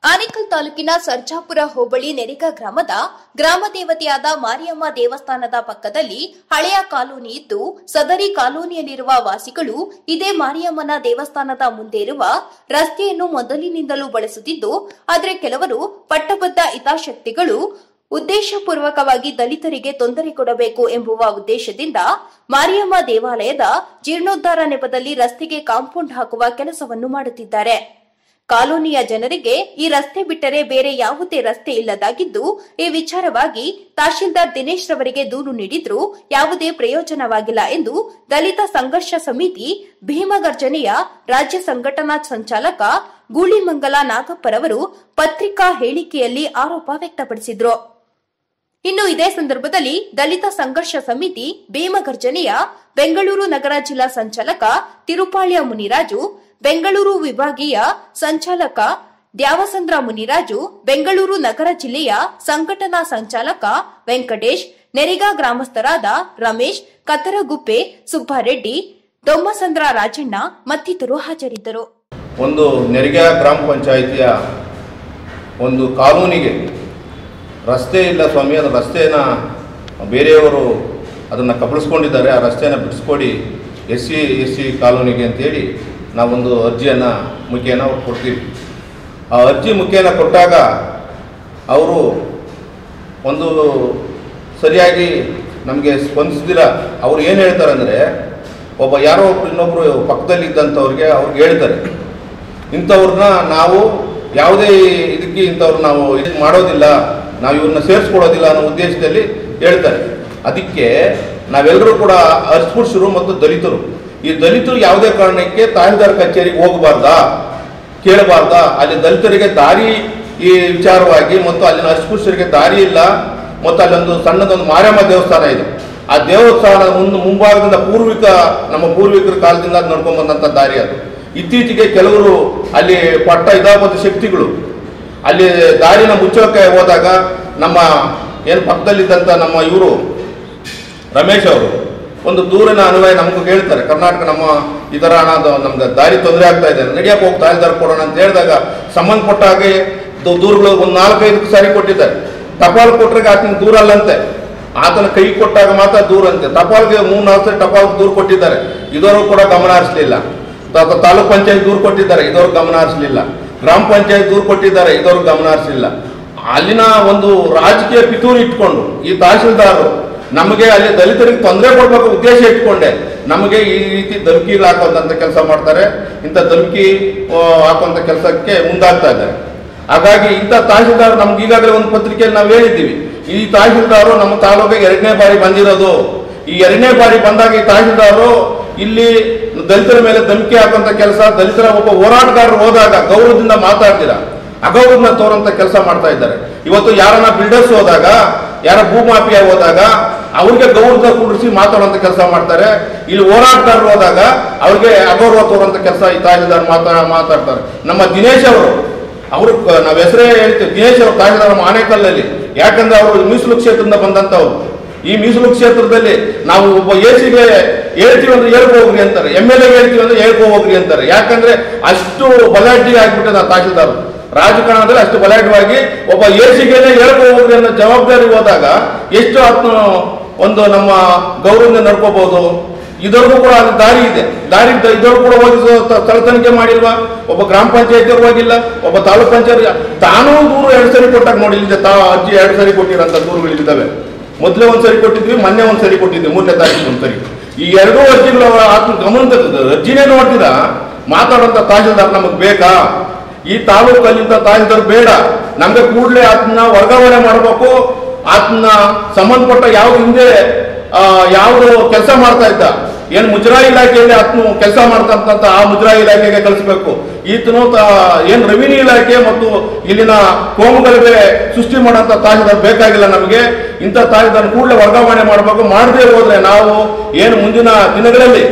ಆನೇಕಲ್ ತಾಲೂಕಿನ ಸರ್ಜಾಪುರ ಹೋಬಳಿ ನೆರಿಗ ಗ್ರಾಮದ ಗ್ರಾಮ ದೇವತೆಯಾದ ಮಾರಿಯಮ್ಮ ದೇವಸ್ಥಾನದ ಪಕ್ಕದಲ್ಲಿ ಹಳೆಯ ಕಾಲೋನಿ ಇದ್ದು ಸದರಿ ಕಾಲೋನಿಯಲ್ಲಿರುವ ವಾಸಿಗಳು ಇದೇ ಮಾರಿಯಮ್ಮನ ದೇವಸ್ಥಾನದ ಮುಂದೆ ಇರುವ ರಸ್ತೆಯನ್ನು ಮೊದಲಿನಿಂದಲೂ ಬಳಸುತ್ತಿದ್ದು ಆದರೆ ಕೆಲವರು ಪಟ್ಟಬದ್ಧ ಹಿತಾಸಕ್ತಿಗಳು ಉದ್ದೇಶಪೂರ್ವಕವಾಗಿ ದಲಿತರಿಗೆ ತೊಂದರೆ ಕೊಡಬೇಕು ಎಂಬುವ ಉದ್ದೇಶದಿಂದ ಮಾರಿಯಮ್ಮ ದೇವಾಲಯದ ಜೀರ್ಣೋದ್ಧಾರ ನೆಪದಲ್ಲಿ ರಸ್ತೆಗೆ ಕಾಂಪೌಂಡ್ ಹಾಕುವ ಕೆಲಸವನ್ನು ಮಾಡುತ್ತಿದ್ದಾರೆ ಕಾಲೋನಿಯ ಜನರಿಗೆ ಈ ರಸ್ತೆ ಬಿಟ್ಟರೆ ಬೇರೆ ಯಾವುದೇ ರಸ್ತೆ ಇಲ್ಲದಾಗಿದ್ದು ಈ ವಿಚಾರವಾಗಿ ತಹಶೀಲ್ದಾರ್ ದಿನೇಶ್ ರವರಿಗೆ ದೂರು ನೀಡಿದ್ರೂ ಯಾವುದೇ ಪ್ರಯೋಜನವಾಗಿಲ್ಲ ಎಂದು ದಲಿತ ಸಂಘರ್ಷ ಸಮಿತಿ ಭೀಮಗರ್ಜನೆಯ ರಾಜ್ಯ ಸಂಘಟನಾ ಸಂಚಾಲಕ ಗೂಳಿಮಂಗಲ ನಾಗಪ್ಪರವರು ಪತ್ರಿಕಾ ಹೇಳಿಕೆಯಲ್ಲಿ ಆರೋಪ ವ್ಯಕ್ತಪಡಿಸಿದ್ರು ಇನ್ನು ಇದೇ ಸಂದರ್ಭದಲ್ಲಿ ದಲಿತ ಸಂಘರ್ಷ ಸಮಿತಿ ಭೀಮಗರ್ಜನೆಯ ಬೆಂಗಳೂರು ನಗರ ಜಿಲ್ಲಾ ಸಂಚಾಲಕ ತಿರುಪಾಳ್ಯ ಮುನಿರಾಜು ಬೆಂಗಳೂರು ವಿಭಾಗೀಯ ಸಂಚಾಲಕ ದ್ಯಾವಸಂದ್ರ ಮುನಿರಾಜು ಬೆಂಗಳೂರು ನಗರ ಜಿಲ್ಲೆಯ ಸಂಘಟನಾ ಸಂಚಾಲಕ ವೆಂಕಟೇಶ್ ನೆರಿಗಾ ಗ್ರಾಮಸ್ಥರಾದ ರಮೇಶ್ ಕತ್ತರಗುಪ್ಪೆ ಸುಬ್ಬಾರೆಡ್ಡಿ ದೊಮ್ಮಸಂದ್ರ ರಾಜಣ್ಣ ಮತ್ತಿತರರು ಹಾಜರಿದ್ದರು ಒಂದು ನೆರಿಗೆ ಗ್ರಾಮ ಪಂಚಾಯಿತಿಯ ಒಂದು ಕಾನೂನಿಗೆ ರಸ್ತೆ ಇಲ್ಲ ಸ್ವಾಮಿ ಅದು ರಸ್ತೆನ ಬೇರೆಯವರು ಅದನ್ನು ಕಬಳಿಸ್ಕೊಂಡಿದ್ದಾರೆ ಆ ರಸ್ತೆನ ಬಿಡಿಸ್ಕೊಡಿ ಎಸ್ ಸಿ ಎಸ್ ಸಿ ಕಾಲೋನಿಗೆ ಅಂತೇಳಿ ನಾವೊಂದು ಅರ್ಜಿಯನ್ನು ಮುಖೇನ ಅವ್ರು ಕೊಡ್ತೀವಿ ಆ ಅರ್ಜಿ ಮುಖೇನ ಕೊಟ್ಟಾಗ ಅವರು ಒಂದು ಸರಿಯಾಗಿ ನಮಗೆ ಸ್ಪಂದಿಸ್ದಿರ ಅವ್ರು ಏನು ಹೇಳ್ತಾರೆ ಅಂದರೆ ಒಬ್ಬ ಯಾರೋ ಒಬ್ರು ಇನ್ನೊಬ್ಬರು ಪಕ್ಕದಲ್ಲಿದ್ದಂಥವ್ರಿಗೆ ಅವ್ರಿಗೆ ಹೇಳ್ತಾರೆ ಇಂಥವ್ರನ್ನ ನಾವು ಯಾವುದೇ ಇದಕ್ಕೆ ಇಂಥವ್ರು ನಾವು ಇದು ಮಾಡೋದಿಲ್ಲ ನಾವು ಇವ್ರನ್ನ ಸೇರಿಸ್ಕೊಳ್ಳೋದಿಲ್ಲ ಅನ್ನೋ ಉದ್ದೇಶದಲ್ಲಿ ಹೇಳ್ತಾರೆ ಅದಕ್ಕೆ ನಾವೆಲ್ಲರೂ ಕೂಡ ಅಸ್ಪೃಶ್ಯರು ಮತ್ತು ದಲಿತರು ಈ ದಲಿತರು ಯಾವುದೇ ಕಾರಣಕ್ಕೆ ತಹಸೀಲ್ದಾರ್ ಕಚೇರಿಗೆ ಹೋಗಬಾರ್ದಾ ಕೇಳಬಾರ್ದಾ ಅಲ್ಲಿ ದಲಿತರಿಗೆ ದಾರಿ ಈ ವಿಚಾರವಾಗಿ ಮತ್ತು ಅಲ್ಲಿನ ಅಸ್ಪೃಶ್ಯರಿಗೆ ದಾರಿ ಇಲ್ಲ ಮತ್ತು ಅಲ್ಲೊಂದು ಸಣ್ಣದೊಂದು ಮಾರಮ್ಮ ದೇವಸ್ಥಾನ ಇದೆ ಆ ದೇವಸ್ಥಾನ ಮುಂದೆ ಮುಂಭಾಗದಿಂದ ಪೂರ್ವಿಕ ನಮ್ಮ ಪೂರ್ವಿಕರ ಕಾಲದಿಂದ ಅದು ನಡ್ಕೊಂಡ್ ಬಂದಂಥ ದಾರಿ ಅದು ಇತ್ತೀಚೆಗೆ ಕೆಲವರು ಅಲ್ಲಿ ಪಟ್ಟ ಇದಾಪದ ಶಕ್ತಿಗಳು ಅಲ್ಲಿ ದಾರಿನ ಮುಚ್ಚೋಕೆ ಹೋದಾಗ ನಮ್ಮ ಏನು ಪಕ್ಕದಲ್ಲಿದ್ದಂಥ ನಮ್ಮ ಇವರು ರಮೇಶ್ ಅವರು ಒಂದು ದೂರಿನ ಅನ್ವಯ ನಮಗೂ ಹೇಳ್ತಾರೆ ಕರ್ನಾಟಕ ನಮ್ಮ ಈ ಥರ ಹಣ ನಮ್ಗೆ ದಾರಿ ತೊಂದರೆ ಆಗ್ತಾ ಇದೆ ನಡೆಯಕ್ಕೆ ಹೋಗಿ ತಾಯಿದಾರ ಕೊಡೋಣ ಅಂತ ಹೇಳಿದಾಗ ಸಂಬಂಧಪಟ್ಟ ಹಾಗೆ ದು- ದೂರುಗಳು ಒಂದು ನಾಲ್ಕೈದು ಸಾರಿ ಕೊಟ್ಟಿದ್ದಾರೆ ಟಪಾಲ್ ಕೊಟ್ಟರೆ ಆತನ ದೂರ ಅಲ್ಲಂತೆ ಆತನ ಕೈ ಕೊಟ್ಟಾಗ ಮಾತ್ರ ದೂರ ಅಂತೆ ಟಪಾಲ್ಗೆ ಮೂರು ನಾಲ್ಕು ಸರಿ ಟಪಾಲ್ ದೂರ ಕೊಟ್ಟಿದ್ದಾರೆ ಇದವರು ಕೂಡ ಗಮನ ಹರಿಸಲಿಲ್ಲ ತಾಲೂಕ್ ಪಂಚಾಯತ್ ದೂರು ಕೊಟ್ಟಿದ್ದಾರೆ ಇದವರು ಗಮನ ಹರಿಸಲಿಲ್ಲ ಗ್ರಾಮ ಪಂಚಾಯತ್ ದೂರು ಕೊಟ್ಟಿದ್ದಾರೆ ಇದವರು ಗಮನ ಹರಿಸಲಿಲ್ಲ ಅಲ್ಲಿನ ಒಂದು ರಾಜಕೀಯ ಪಿತೂರಿ ಇಟ್ಕೊಂಡು ಈ ತಹಶೀಲ್ದಾರರು ನಮಗೆ ಅಲ್ಲಿ ದಲಿತರಿಗೆ ತೊಂದರೆ ಕೊಡ್ಬೇಕು ಉದ್ದೇಶ ಇಟ್ಕೊಂಡೆ ನಮಗೆ ಈ ರೀತಿ ಧಮಕಿಗಳು ಹಾಕುವಂತ ಕೆಲಸ ಮಾಡ್ತಾರೆ ಇಂಥ ಧಮಕಿ ಆ, ಹಾಕುವಂತ ಕೆಲಸಕ್ಕೆ ಮುಂದಾಗ್ತಾ ಇದ್ದಾರೆ ಹಾಗಾಗಿ ಇಂಥ ತಹಶೀಲ್ದಾರ್ ನಮ್ಗೆ ಈಗಾಗಲೇ ಒಂದು ಪತ್ರಿಕೆಯಲ್ಲಿ ನಾವು ಹೇಳಿದ್ದೀವಿ ಈ ತಹಶೀಲ್ದಾರು ನಮ್ಮ ತಾಲೂಕಿಗೆ ಎರಡನೇ ಬಾರಿ ಬಂದಿರೋದು ಈ ಎರಡನೇ ಬಾರಿ ಬಂದಾಗ ಈ ತಹಶೀಲ್ದಾರು ಇಲ್ಲಿ ದಲಿತರ ಮೇಲೆ ಧಮಕಿ ಹಾಕುವಂತ ಕೆಲಸ ದಲಿತರ ಒಬ್ಬ ಹೋರಾಟಗಾರರು ಹೋದಾಗ ಗೌರವದಿಂದ ಮಾತಾಡ್ತೀರಾ ಅಗೌರವನ ತೋರಂತ ಕೆಲಸ ಮಾಡ್ತಾ ಇದ್ದಾರೆ ಇವತ್ತು ಯಾರನ್ನ ಬಿಲ್ಡರ್ಸ್ ಹೋದಾಗ ಯಾರ ಭೂಮಾಫಿಯಾ ಹೋದಾಗ ಅವ್ರಿಗೆ ಗೌರವ ಕೂಡಿಸಿ ಮಾತಾಡುವಂತ ಕೆಲಸ ಮಾಡ್ತಾರೆ ಇಲ್ಲಿ ಹೋರಾಟಗಾರರು ಹೋದಾಗ ಅವ್ರಿಗೆ ಅಗೌರವ ತೋರುವಂತ ಕೆಲಸ ಈ ತಹಶೀಲ್ದಾರ್ ಮಾತಾ ಮಾತಾಡ್ತಾರೆ ನಮ್ಮ ದಿನೇಶ್ ಅವರು ಅವರು ನಾವು ಹೆಸರೇ ಹೇಳ್ತೀವಿ ದಿನೇಶ್ ಅವರು ತಹಶೀಲ್ದಾರ್ ನಮ್ಮ ಆನೇಕಲ್ಲಲ್ಲಿ ಯಾಕಂದ್ರೆ ಅವರು ಮೀಸಲು ಕ್ಷೇತ್ರದಿಂದ ಬಂದಂತವ್ರು ಈ ಮೀಸಲು ಕ್ಷೇತ್ರದಲ್ಲಿ ನಾವು ಒಬ್ಬ ಎ ಸಿಗೆ ಹೇಳ್ತೀವಿ ಅಂದ್ರೆ ಹೇಳ್ಕೊ ಹೋಗ್ರಿ ಅಂತಾರೆ ಎಮ್ ಎಲ್ ಎ ಹೇಳ್ತೀವಿ ಅಂದ್ರೆ ಹೇಳ್ಕೊ ಹೋಗ್ರಿ ಅಂತಾರೆ ಯಾಕಂದ್ರೆ ಅಷ್ಟು ಬಲಾಢ್ಯ ಆಗ್ಬಿಟ್ಟದ ತಹಶೀಲ್ದಾರ್ ರಾಜಕಾರಣದಲ್ಲಿ ಅಷ್ಟು ಬಲಾಢ್ಯವಾಗಿ ಒಬ್ಬ ಎ ಸಿಗೆನೆ ಹೇಳ್ಕೊ ಹೋಗ್ರಿ ಅನ್ನೋ ಜವಾಬ್ದಾರಿ ಹೋದಾಗ ಎಷ್ಟು ಆತ್ಮ ಒಂದು ನಮ್ಮ ಗೌರವದಿಂದ ನಡ್ಕೋಬಹುದು ಇದರಿಗೂ ಕೂಡ ಅಲ್ಲಿ ದಾರಿ ಇದೆ ದಾರಿ ಇದ್ದ- ಇದರು ಕೂಡ ಹೋಗಿ ಸ- ಸ್ಥಳ ತನಿಖೆ ಮಾಡಿಲ್ವಾ ಒಬ್ಬ ಗ್ರಾಮ ಪಂಚಾಯತ್ ಹೋಗಿಲ್ಲ ಒಬ್ಬ ತಾಲೂಕ್ ಪಂಚಾಯತ್ ತಾನೂ ದೂರು ಎರಡು ಸರಿ ಕೊಟ್ಟಾಗ ನೋಡಿ ಇಲ್ಲಿದೆ ತಾ ಅಜ್ಜಿ ಎರಡು ಸರಿ ಕೊಟ್ಟಿರೋಂಥ ದೂರುಗಳಿದ್ದಾವೆ ಮೊದಲೇ ಒಂದು ಸರಿ ಕೊಟ್ಟಿದ್ವಿ ಮೊನ್ನೆ ಒಂದು ಸರಿ ಕೊಟ್ಟಿದ್ವಿ ಮೂರನೇ ತಾರೀಕು ಒಂದು ಸರಿ ಈ ಎರಡೂ ಅರ್ಜಿಗಳು ಅವರ ಆತ್ಮ ಗಮನದ ಅರ್ಜಿನೇ ನೋಡ್ತೀರಾ ಮಾತಾಡುವಂಥ ತಹಶೀಲ್ದಾರ್ ನಮಗೆ ಬೇಕಾ ಈ ತಾಲೂಕಲ್ಲಿಂದ ತಹಶೀಲ್ದಾರ್ ಬೇಡ ನಮ್ಗೆ ಕೂಡಲೇ ಆತನ ವರ್ಗಾವಣೆ ಮಾಡಬೇಕು ಆತನ ಸಂಬಂಧಪಟ್ಟ ಯಾವ್ದು ಹಿಂದೆ ಆ, ಯಾವ್ದು ಕೆಲಸ ಮಾಡ್ತಾ ಇದ್ದ ಏನು ಮುಜರಾಯಿ ಇಲಾಖೆಯಲ್ಲಿ ಆತನು ಕೆಲಸ ಮಾಡ್ತಂತ ಆ ಮುಜರಾಯಿ ಇಲಾಖೆಗೆ ಕಳಿಸ್ಬೇಕು ಈತನು ತ- ಏನ್ ರೆವಿನ್ಯೂ ಇಲಾಖೆ ಮತ್ತು ಇಲ್ಲಿನ ಕೋಮುಗಳಿಗೆ ಸೃಷ್ಟಿ ಮಾಡೋಂಥ ತಹಶೀಲ್ದಾರ್ ಬೇಕಾಗಿಲ್ಲ ನಮಗೆ ಇಂಥ ತಹಶೀಲ್ದಾರ್ ಕೂಡಲೇ ವರ್ಗಾವಣೆ ಮಾಡಬೇಕು ಮಾಡದೇ ಹೋದ್ರೆ ನಾವು ಏನು ಮುಂದಿನ ದಿನಗಳಲ್ಲಿ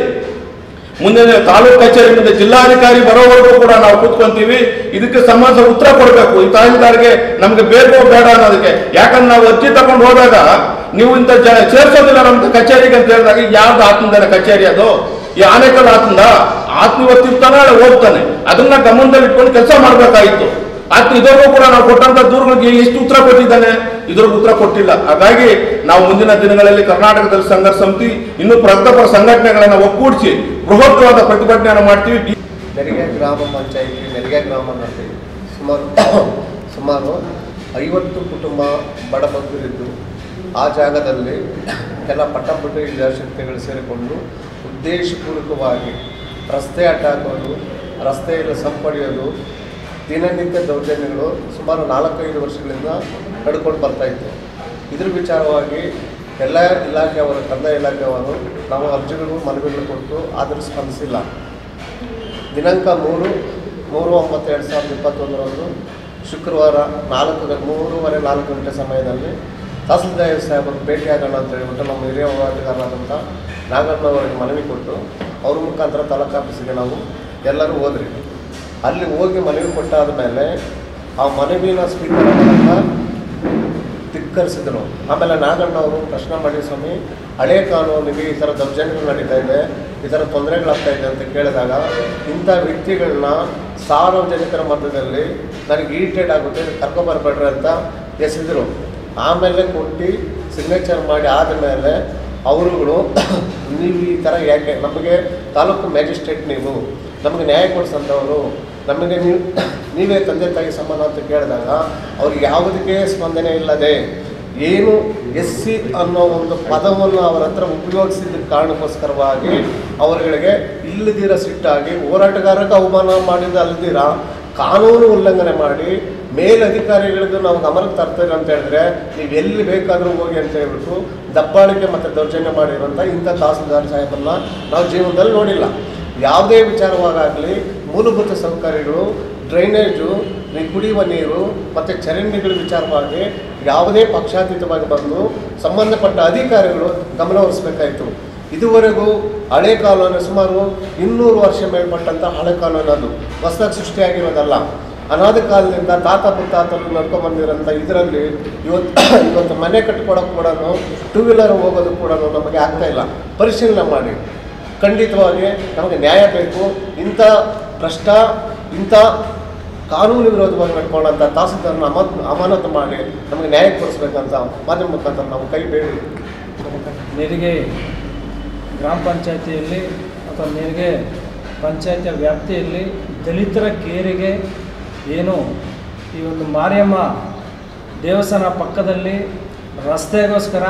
ಮುಂದಿನ ತಾಲೂಕು ಕಚೇರಿ ಮುಂದೆ ಜಿಲ್ಲಾಧಿಕಾರಿ ಬರೋವರೆಗೂ ಕೂಡ ನಾವು ಕೂತ್ಕೊಂತೀವಿ ಇದಕ್ಕೆ ಸಂಬಂಧ ಉತ್ತರ ಕೊಡಬೇಕು ಈ ತಹಸೀಲ್ದಾರ್ಗೆ ನಮ್ಗೆ ಬೇಕೋ ಬೇಡ ಅನ್ನೋದಕ್ಕೆ ಯಾಕಂದ್ರೆ ನಾವು ಅರ್ಜಿ ತಗೊಂಡು ಹೋದಾಗ ನೀವು ಇಂಥ ಜ ಸೇರ್ಸೋದಿಲ್ಲ ನಮ್ಮ ಕಚೇರಿಗೆ ಅಂತ ಹೇಳಿದಾಗ ಯಾವ್ದು ಆತಂದನ ಕಚೇರಿ ಅದು ಈ ಆನೇಕಲ್ ಆತಂದ ಆತ್ಮ ಇವತ್ತಿರ್ತಾನೆ ನಾಳೆ ಹೋಗ್ತಾನೆ ಅದನ್ನ ಗಮನದಲ್ಲಿ ಇಟ್ಕೊಂಡು ಕೆಲಸ ಮಾಡ್ಬೇಕಾಗಿತ್ತು ಆತ ಇದರಿಗೂ ಕೂಡ ನಾವು ಕೊಟ್ಟಂತ ದೂರುಗಳಿಗೆ ಎಷ್ಟು ಉತ್ತರ ಕೊಟ್ಟಿದ್ದಾನೆ ಇದ್ರಿಗೆ ಉತ್ತರ ಕೊಟ್ಟಿಲ್ಲ ಹಾಗಾಗಿ ನಾವು ಮುಂದಿನ ದಿನಗಳಲ್ಲಿ ಕರ್ನಾಟಕದಲ್ಲಿ ಸಂಘರ್ಷ ಸಮಿತಿ ಇನ್ನೂ ಪ್ರಗತಿಪರ ಸಂಘಟನೆಗಳನ್ನ ಒಕ್ಕೂಡಿಸಿ ಬೃಹತ್ವಾದ ಪ್ರತಿಭಟನೆಯನ್ನು ಮಾಡ್ತೀವಿ ನೆರಿಗೆ ಗ್ರಾಮ ಪಂಚಾಯಿತಿ ನೆರಿಗೆ ಗ್ರಾಮದಲ್ಲಿ ಸುಮಾರು ಸುಮಾರು ಐವತ್ತು ಕುಟುಂಬ ಬಡಬಗ್ಗರಿದ್ದು ಆ ಜಾಗದಲ್ಲಿ ಕೆಲ ಪಟ್ಟಪುಟ್ಟ ಶಕ್ತಿಗಳು ಸೇರಿಕೊಂಡು ಉದ್ದೇಶಪೂರ್ವಕವಾಗಿ ರಸ್ತೆ ಅಡ್ಡಾಕೋದು ರಸ್ತೆಯಲ್ಲಿ ಸಂಪಡೆಯೋದು ದಿನನಿತ್ಯ ದೌರ್ಜನ್ಯಗಳು ಸುಮಾರು ನಾಲ್ಕೈದು ವರ್ಷಗಳಿಂದ ನಡ್ಕೊಂಡು ಬರ್ತಾ ಇತ್ತು ಇದ್ರ ವಿಚಾರವಾಗಿ ಎಲ್ಲ ಇಲಾಖೆಯವರು ಕಂದಾಯ ಇಲಾಖೆಯವರು ನಾವು ಅರ್ಜಿಗಳು ಮನವಿಗಳು ಕೊಟ್ಟು ಆದರೂ ಸ್ಪಂದಿಸಿಲ್ಲ ದಿನಾಂಕ ಮೂರು ಮೂರು ಒಂಬತ್ತು ಎರಡು ಸಾವಿರದ ಇಪ್ಪತ್ತೊಂದರಂದು ಶುಕ್ರವಾರ ನಾಲ್ಕು ಗಂಟೆ ಮೂರುವರೆ ನಾಲ್ಕು ಗಂಟೆ ಸಮಯದಲ್ಲಿ ತಹಸೀಲ್ದಾರ್ ಸಾಹೇಬರು ಭೇಟಿಯಾಗೋಣ ಅಂತ ಹೇಳ್ಬಿಟ್ಟು ನಮ್ಮ ಹಿರಿಯ ಹೋರಾಟಗಾರರಾದಂಥ ನಾಗಣ್ಣವರಿಗೆ ಮನವಿ ಕೊಟ್ಟು ಅವ್ರ ಮುಖಾಂತರ ತಾಲೂಕು ಆಫೀಸಿಗೆ ನಾವು ಎಲ್ಲರೂ ಹೋದ್ರಿ ಅಲ್ಲಿ ಹೋಗಿ ಮನವಿ ಕೊಟ್ಟಾದ ಮೇಲೆ ಆ ಮನವಿನ ಸ್ವೀಕಾರ ಮಾಡಕ್ಕೆ ಧಿಕ್ಕರಿಸಿದ್ರು ಆಮೇಲೆ ನಾಗಣ್ಣ ಅವರು ಪ್ರಶ್ನೆ ಮಾಡಿ ಸ್ವಾಮಿ ಹಳೆ ಕಾನೂನಿಗೆ ಈ ಥರ ದೌರ್ಜನ್ಯಗಳು ನಡೀತಾ ಇದೆ ಈ ಥರ ತೊಂದರೆಗಳಾಗ್ತಾ ಇದೆ ಅಂತ ಕೇಳಿದಾಗ ಇಂಥ ವ್ಯಕ್ತಿಗಳನ್ನ ಸಾರ್ವಜನಿಕರ ಮಧ್ಯದಲ್ಲಿ ನನಗೆ ಇರಿಟೇಟ್ ಆಗುತ್ತೆ ಕರ್ಕೊಬರ್ಬೇಡ್ರಿ ಅಂತ ಎಸೆದ್ರು ಆಮೇಲೆ ಕೊಟ್ಟು ಸಿಗ್ನೇಚರ್ ಮಾಡಿ ಆದಮೇಲೆ ಅವರುಗಳು ನೀವು ಈ ಥರ ಯಾಕೆ ನಮಗೆ ತಾಲೂಕು ಮ್ಯಾಜಿಸ್ಟ್ರೇಟ್ ನೀವು ನಮಗೆ ನ್ಯಾಯ ಕೊಡಿಸಂಥವರು ನಮಗೆ ನೀವು ನೀವೇ ತಂದೆ ತಾಯಿ ಸಮಾನ ಅಂತ ಕೇಳಿದಾಗ ಅವ್ರಿಗೆ ಯಾವುದಕ್ಕೆ ಸ್ಪಂದನೆ ಇಲ್ಲದೆ ಏನು ಎಸ್ ಸಿ ಅನ್ನೋ ಒಂದು ಪದವನ್ನು ಅವರ ಹತ್ರ ಉಪಯೋಗಿಸಿದ ಕಾರಣಕ್ಕೋಸ್ಕರವಾಗಿ ಅವರುಗಳಿಗೆ ಇಲ್ಲದಿರ ಸಿಟ್ಟಾಗಿ ಹೋರಾಟಗಾರಕ್ಕೆ ಅವಮಾನ ಮಾಡಿದ ಅಲ್ದಿರ ಕಾನೂನು ಉಲ್ಲಂಘನೆ ಮಾಡಿ ಮೇಲಧಿಕಾರಿಗಳಿಗೂ ನಾವು ಗಮನಕ್ಕೆ ತರ್ತೀರಿ ಅಂತ ಹೇಳಿದ್ರೆ ನೀವು ಎಲ್ಲಿ ಬೇಕಾದರೂ ಹೋಗಿ ಅಂತ ಹೇಳ್ಬಿಟ್ಟು ದಬ್ಬಾಳಿಕೆ ಮತ್ತು ದೌರ್ಜನ್ಯ ಮಾಡಿರೋಂಥ ಇಂಥ ತಹಸೀಲ್ದಾರ್ ಸಾಹೇಬರನ್ನ ನಾವು ಜೀವನದಲ್ಲಿ ನೋಡಿಲ್ಲ ಯಾವುದೇ ವಿಚಾರವಾಗಲಿ ಮೂಲಭೂತ ಸೌಕರ್ಯಗಳು ಡ್ರೈನೇಜು ನೀ- ಕುಡಿಯುವ ನೀರು ಮತ್ತು ಚರಂಡಿಗಳ ವಿಚಾರವಾಗಿ ಯಾವುದೇ ಪಕ್ಷಾತೀತವಾಗಿ ಬಂದು ಸಂಬಂಧಪಟ್ಟ ಅಧಿಕಾರಿಗಳು ಗಮನ ಹರಿಸಬೇಕಾಯಿತು ಇದುವರೆಗೂ ಹಳೆ ಕಾನೂನು ಸುಮಾರು ಇನ್ನೂರು ವರ್ಷ ಮೇಲ್ಪಟ್ಟಂಥ ಹಳೆ ಕಾನೂನು ಅದು ಹೊಸದಾಗಿ ಸೃಷ್ಟಿಯಾಗಿರೋದಲ್ಲ ಅನಾದಿ ಕಾಲದಿಂದ ತಾತ ಮುತ್ತಾತರು ನಡ್ಕೊಂಡು ಬಂದಿರೋಂಥ ಇದರಲ್ಲಿ ಇವತ್ತು ಇವತ್ತು ಮನೆ ಕಟ್ಕೊಡೋಕೆ ಕೂಡ ಟೂ ವೀಲರ್ ಹೋಗೋದು ಕೂಡ ನಮಗೆ ಆಗ್ತಾ ಇಲ್ಲ ಪರಿಶೀಲನೆ ಮಾಡಿ ಖಂಡಿತವಾಗಿ ನಮಗೆ ನ್ಯಾಯ ಬೇಕು ಇಂಥ ಭ್ರಷ್ಟ ಇಂಥ ಕಾನೂನು ವಿರೋಧವಾಗಿ ನಡ್ಕೊಂಡಂಥ ತಹಸೀಲ್ದಾರ್ನ ಅಮ ಅಮಾನತು ಮಾಡಿ ನಮಗೆ ನ್ಯಾಯ ಕೊಡಿಸ್ಬೇಕಂತ ಮಾಧ್ಯಮ ಮುಖಾಂತರ ನಾವು ಕೈ ಬೇಡಿ ನೆರಿಗೆ ಗ್ರಾಮ ಪಂಚಾಯತಿಯಲ್ಲಿ ಅಥವಾ ನೆರಿಗೆ ಪಂಚಾಯತಿಯ ವ್ಯಾಪ್ತಿಯಲ್ಲಿ ದಲಿತರ ಕೇರಿಗೆ ಏನು ಈ ಒಂದು ಮಾರಿಯಮ್ಮ ದೇವಸ್ಥಾನ ಪಕ್ಕದಲ್ಲಿ ರಸ್ತೆಗೋಸ್ಕರ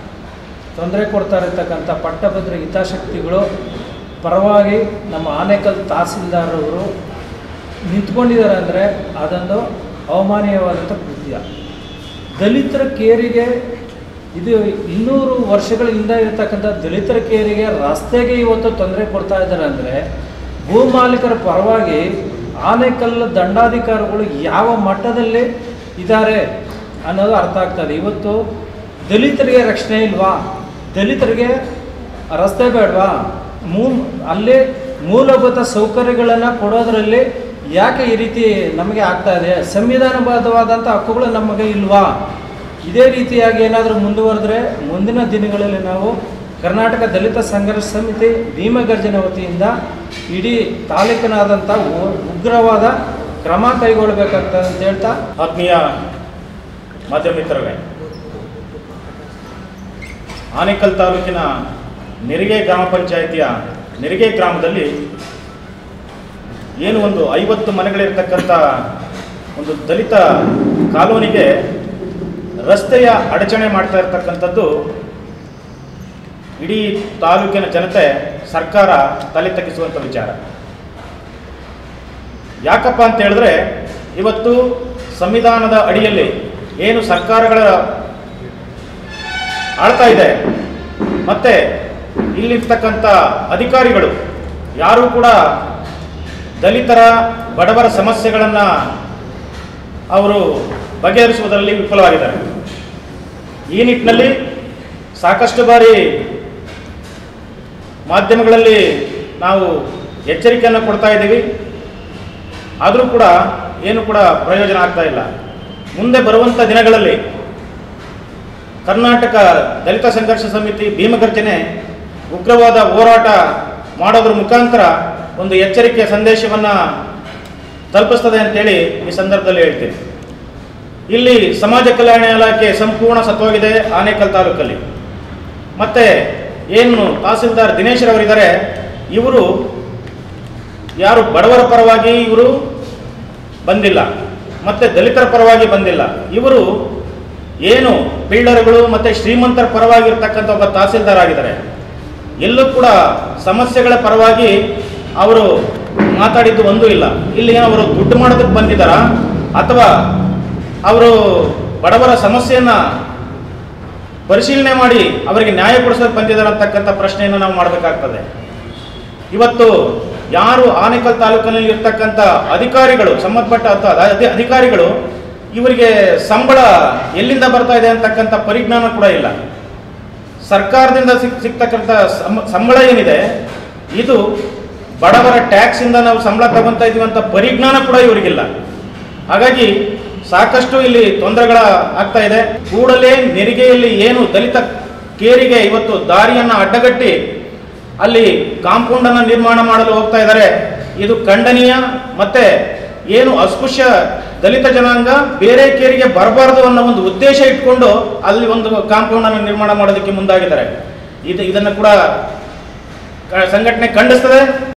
ತೊಂದರೆ ಕೊಡ್ತಾ ಇರತಕ್ಕಂಥ ಪಟ್ಟಭದ್ರ ಹಿತಾಸಕ್ತಿಗಳು ಪರವಾಗಿ ನಮ್ಮ ಆನೇಕಲ್ ತಹಸೀಲ್ದಾರವರು ನಿಂತ್ಕೊಂಡಿದ್ದಾರೆ ಅಂದರೆ ಅದೊಂದು ಅವಮಾನೀಯವಾದಂಥ ಕೃತ್ಯ ದಲಿತರ ಕೇರಿಗೆ ಇದು ಇನ್ನೂರು ವರ್ಷಗಳಿಂದ ಇರತಕ್ಕಂಥ ದಲಿತರ ಕೇರಿಗೆ ರಸ್ತೆಗೆ ಇವತ್ತು ತೊಂದರೆ ಕೊಡ್ತಾ ಇದ್ದಾರೆ ಅಂದರೆ ಭೂಮಾಲೀಕರ ಪರವಾಗಿ ಆನೇಕಲ್ ದಂಡಾಧಿಕಾರಿಗಳು ಯಾವ ಮಟ್ಟದಲ್ಲಿ ಇದ್ದಾರೆ ಅನ್ನೋದು ಅರ್ಥ ಆಗ್ತದೆ ಇವತ್ತು ದಲಿತರಿಗೆ ರಕ್ಷಣೆ ಇಲ್ವಾ ದಲಿತರಿಗೆ ರಸ್ತೆ ಬೇಡವಾ ಮೂ ಅಲ್ಲಿ ಮೂಲಭೂತ ಸೌಕರ್ಯಗಳನ್ನು ಕೊಡೋದರಲ್ಲಿ ಯಾಕೆ ಈ ರೀತಿ ನಮಗೆ ಆಗ್ತಾ ಇದೆ ಸಂವಿಧಾನಬದ್ಧವಾದಂಥ ಹಕ್ಕುಗಳು ನಮಗೆ ಇಲ್ವಾ ಇದೇ ರೀತಿಯಾಗಿ ಏನಾದರೂ ಮುಂದುವರೆದ್ರೆ ಮುಂದಿನ ದಿನಗಳಲ್ಲಿ ನಾವು ಕರ್ನಾಟಕ ದಲಿತ ಸಂಘರ್ಷ ಸಮಿತಿ ಭೀಮಗರ್ಜನ ವತಿಯಿಂದ ಇಡೀ ತಾಲೂಕಿನಾದಂಥ ಉ- ಉಗ್ರವಾದ ಕ್ರಮ ಕೈಗೊಳ್ಳಬೇಕಾಗ್ತದೆ ಅಂತ ಹೇಳ್ತಾ ಆತ್ಮೀಯ ಮಾಧ್ಯಮ ಮಿತ್ರರೇ ಆನೇಕಲ್ ತಾಲೂಕಿನ ನೆರಿಗೆ ಗ್ರಾಮ ಪಂಚಾಯಿತಿಯ ನೆರಿಗೆ ಗ್ರಾಮದಲ್ಲಿ ಏನು ಒಂದು ಐವತ್ತು ಮನೆಗಳಿರ್ತಕ್ಕಂಥ ಒಂದು ದಲಿತ ಕಾಲೋನಿಗೆ ರಸ್ತೆಯ ಅಡಚಣೆ ಮಾಡ್ತಾ ಇರ್ತಕ್ಕಂಥದ್ದು ಇಡೀ ತಾಲೂಕಿನ ಜನತೆ ಸರ್ಕಾರ ತಲೆ ತಗ್ಗಿಸುವಂಥ ವಿಚಾರ ಯಾಕಪ್ಪ ಅಂತ ಹೇಳಿದ್ರೆ ಇವತ್ತು ಸಂವಿಧಾನದ ಅಡಿಯಲ್ಲಿ ಏನು ಸರ್ಕಾರಗಳ ಆಳ್ತಾ ಇದೆ ಮತ್ತೆ ಇಲ್ಲಿರ್ತಕ್ಕಂಥ ಅಧಿಕಾರಿಗಳು ಯಾರೂ ಕೂಡ ದಲಿತರ ಬಡವರ ಸಮಸ್ಯೆಗಳನ್ನು ಅವರು ಬಗೆಹರಿಸುವುದರಲ್ಲಿ ವಿಫಲವಾಗಿದ್ದಾರೆ ಈ ನಿಟ್ಟಿನಲ್ಲಿ ಸಾಕಷ್ಟು ಬಾರಿ ಮಾಧ್ಯಮಗಳಲ್ಲಿ ನಾವು ಎಚ್ಚರಿಕೆಯನ್ನು ಕೊಡ್ತಾ ಇದ್ದೀವಿ ಆದರೂ ಕೂಡ ಏನು ಕೂಡ ಪ್ರಯೋಜನ ಆಗ್ತಾ ಇಲ್ಲ ಮುಂದೆ ಬರುವಂಥ ದಿನಗಳಲ್ಲಿ ಕರ್ನಾಟಕ ದಲಿತ ಸಂಘರ್ಷ ಸಮಿತಿ ಭೀಮಗರ್ಜನೆ ಉಗ್ರವಾದ ಹೋರಾಟ ಮಾಡೋದ್ರ ಮುಖಾಂತರ ಒಂದು ಎಚ್ಚರಿಕೆಯ ಸಂದೇಶವನ್ನು ತಲುಪಿಸ್ತದೆ ಅಂತೇಳಿ ಈ ಸಂದರ್ಭದಲ್ಲಿ ಹೇಳ್ತೀನಿ ಇಲ್ಲಿ ಸಮಾಜ ಕಲ್ಯಾಣ ಇಲಾಖೆ ಸಂಪೂರ್ಣ ಸತ್ವಾಗಿದೆ ಆನೇಕಲ್ ತಾಲೂಕಲ್ಲಿ ಮತ್ತೆ ಏನು ತಹಸೀಲ್ದಾರ್ ದಿನೇಶ್ರವರಿದ್ದಾರೆ ಇವರು ಯಾರು ಬಡವರ ಪರವಾಗಿ ಇವರು ಬಂದಿಲ್ಲ ಮತ್ತೆ ದಲಿತರ ಪರವಾಗಿ ಬಂದಿಲ್ಲ ಇವರು ಏನು ಬಿಲ್ಡರ್ಗಳು ಮತ್ತೆ ಶ್ರೀಮಂತರ ಪರವಾಗಿರ್ತಕ್ಕಂಥ ಒಬ್ಬ ತಹಸೀಲ್ದಾರ್ ಆಗಿದ್ದಾರೆ ಎಲ್ಲೂ ಕೂಡ ಸಮಸ್ಯೆಗಳ ಪರವಾಗಿ ಅವರು ಮಾತಾಡಿದ್ದು ಒಂದೂ ಇಲ್ಲ ಇಲ್ಲಿ ಏನೋ ಅವರು ದುಡ್ಡು ಮಾಡೋದಕ್ಕೆ ಬಂದಿದ್ದಾರಾ ಅಥವಾ ಅವರು ಬಡವರ ಸಮಸ್ಯೆಯನ್ನ ಪರಿಶೀಲನೆ ಮಾಡಿ ಅವರಿಗೆ ನ್ಯಾಯ ಕೊಡಿಸೋಕೆ ಬಂದಿದ್ದಾರೆ ಅಂತಕ್ಕಂಥ ಪ್ರಶ್ನೆಯನ್ನು ನಾವು ಮಾಡಬೇಕಾಗ್ತದೆ ಇವತ್ತು ಯಾರು ಆನೇಕಲ್ ತಾಲೂಕಿನಲ್ಲಿ ಇರ್ತಕ್ಕಂಥ ಅಧಿಕಾರಿಗಳು ಸಂಬಂಧಪಟ್ಟ ಅಥವಾ ಅಧಿ- ಅಧಿಕಾರಿಗಳು ಇವರಿಗೆ ಸಂಬಳ ಎಲ್ಲಿಂದ ಬರ್ತಾ ಇದೆ ಅಂತಕ್ಕಂಥ ಪರಿಜ್ಞಾನ ಕೂಡ ಇಲ್ಲ ಸರ್ಕಾರದಿಂದ ಸಿಕ್ ಸಿಗ್ತಕ್ಕಂಥ ಸಂ- ಸಂಬಳ ಏನಿದೆ ಇದು ಬಡವರ ಟ್ಯಾಕ್ಸ್ ಇಂದ ನಾವು ಸಂಬಳ ತಗೊಂತ ಇದೀವಿ ಅಂತ ಪರಿಜ್ಞಾನ ಕೂಡ ಇವರಿಗಿಲ್ಲ ಹಾಗಾಗಿ ಸಾಕಷ್ಟು ಇಲ್ಲಿ ತೊಂದರೆಗಳ ಆಗ್ತಾ ಇದೆ ಕೂಡಲೇ ನೆರಿಗೆಯಲ್ಲಿ ಏನು ದಲಿತ ಕೇರಿಗೆ ಇವತ್ತು ದಾರಿಯನ್ನ ಅಡ್ಡಗಟ್ಟಿ ಅಲ್ಲಿ ಕಾಂಪೌಂಡ್ ಅನ್ನ ನಿರ್ಮಾಣ ಮಾಡಲು ಹೋಗ್ತಾ ಇದ್ದಾರೆ ಇದು ಖಂಡನೀಯ ಮತ್ತೆ ಏನು ಅಸ್ಪೃಶ್ಯ ದಲಿತ ಜನಾಂಗ ಬೇರೆ ಕೇರಿಗೆ ಬರಬಾರದು ಅನ್ನೋ ಒಂದು ಉದ್ದೇಶ ಇಟ್ಕೊಂಡು ಅಲ್ಲಿ ಒಂದು ಕಾಂಪೌಂಡ್ ಅನ್ನು ನಿರ್ಮಾಣ ಮಾಡೋದಕ್ಕೆ ಮುಂದಾಗಿದ್ದಾರೆ ಇದು ಇದನ್ನು ಕೂಡ ಕ- ಸಂಘಟನೆ ಖಂಡಿಸ್ತದೆ